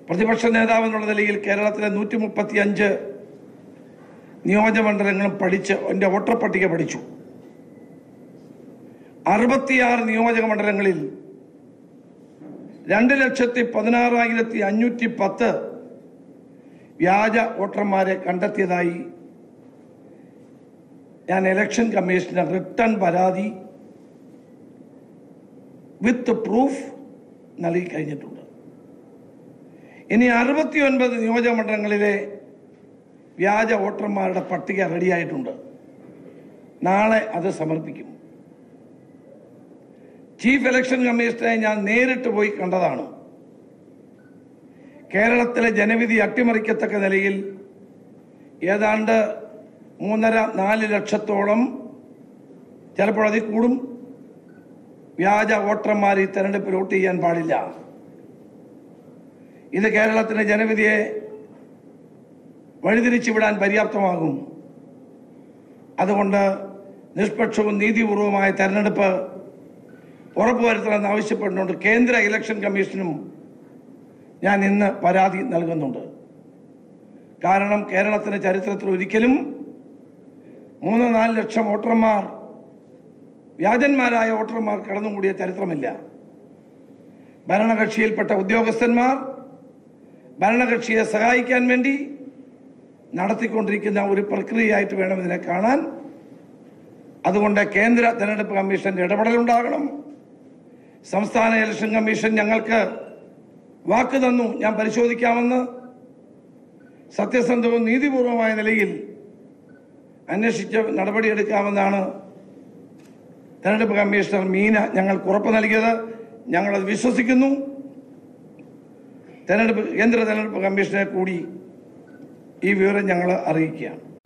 പ്രതിപക്ഷ നേതാവ് എന്നുള്ള നിലയിൽ കേരളത്തിലെ നൂറ്റി മുപ്പത്തി അഞ്ച് നിയോജകമണ്ഡലങ്ങളും പഠിച്ച് എൻ്റെ വോട്ടർ പട്ടിക പഠിച്ചു അറുപത്തിയാറ് നിയോജക മണ്ഡലങ്ങളിൽ രണ്ട് ലക്ഷത്തി പതിനാറായിരത്തി അഞ്ഞൂറ്റി പത്ത് വ്യാജ വോട്ടർമാരെ കണ്ടെത്തിയതായി ഞാൻ ഇലക്ഷൻ കമ്മീഷന് റിട്ടേൺ പരാതി വിത്ത് പ്രൂഫ് നൽകി കഴിഞ്ഞിട്ടുണ്ട് ഇനി അറുപത്തിയൊൻപത് നിയോജക മണ്ഡലങ്ങളിലെ വ്യാജ വോട്ടർമാരുടെ പട്ടിക റെഡിയായിട്ടുണ്ട് നാളെ അത് സമർപ്പിക്കും ചീഫ് ഇലക്ഷൻ കമ്മീഷണറെ ഞാൻ നേരിട്ട് പോയി കണ്ടതാണ് കേരളത്തിലെ ജനവിധി അട്ടിമറിക്കത്തക്ക നിലയിൽ ഏതാണ്ട് മൂന്നര നാല് ലക്ഷത്തോളം ചിലപ്പോൾ അതിൽ കൂടും വ്യാജ വോട്ടർമാർ ഈ തെരഞ്ഞെടുപ്പിൽ വോട്ട് ചെയ്യാൻ പാടില്ല ഇത് കേരളത്തിലെ ജനവിധിയെ വഴിതിരിച്ചു വിടാൻ പര്യാപ്തമാകും അതുകൊണ്ട് നിഷ്പക്ഷവും നീതിപൂർവമായ തെരഞ്ഞെടുപ്പ് ഉറപ്പുവരുത്തണമെന്ന് ആവശ്യപ്പെടുന്നുണ്ട് കേന്ദ്ര ഇലക്ഷൻ കമ്മീഷനും ഞാൻ ഇന്ന് പരാതി നൽകുന്നുണ്ട് കാരണം കേരളത്തിന്റെ ചരിത്രത്തിൽ ഒരിക്കലും മൂന്ന് നാല് ലക്ഷം വോട്ടർമാർ വ്യാജന്മാരായ വോട്ടർമാർ കടന്നുകൂടിയ ചരിത്രമില്ല ഭരണകക്ഷിയിൽപ്പെട്ട ഉദ്യോഗസ്ഥന്മാർ ഭരണകക്ഷിയെ സഹായിക്കാൻ വേണ്ടി നടത്തിക്കൊണ്ടിരിക്കുന്ന ഒരു പ്രക്രിയയായിട്ട് വേണം ഇതിനെ കാണാൻ അതുകൊണ്ട് കേന്ദ്ര തെരഞ്ഞെടുപ്പ് കമ്മീഷന്റെ ഇടപെടലുണ്ടാകണം സംസ്ഥാന ഇലക്ഷൻ കമ്മീഷൻ ഞങ്ങൾക്ക് വാക്ക് തന്നു ഞാൻ പരിശോധിക്കാമെന്ന് സത്യസന്ധവും നീതിപൂർവമായ നിലയിൽ അന്വേഷിച്ച് നടപടിയെടുക്കാമെന്നാണ് തെരഞ്ഞെടുപ്പ് കമ്മീഷണർ മീന ഞങ്ങൾക്ക് ഉറപ്പ് നൽകിയത് ഞങ്ങളത് വിശ്വസിക്കുന്നു തെരഞ്ഞെടുപ്പ് കേന്ദ്ര തെരഞ്ഞെടുപ്പ് കമ്മീഷനെ കൂടി ഈ വിവരം ഞങ്ങൾ അറിയിക്കുകയാണ്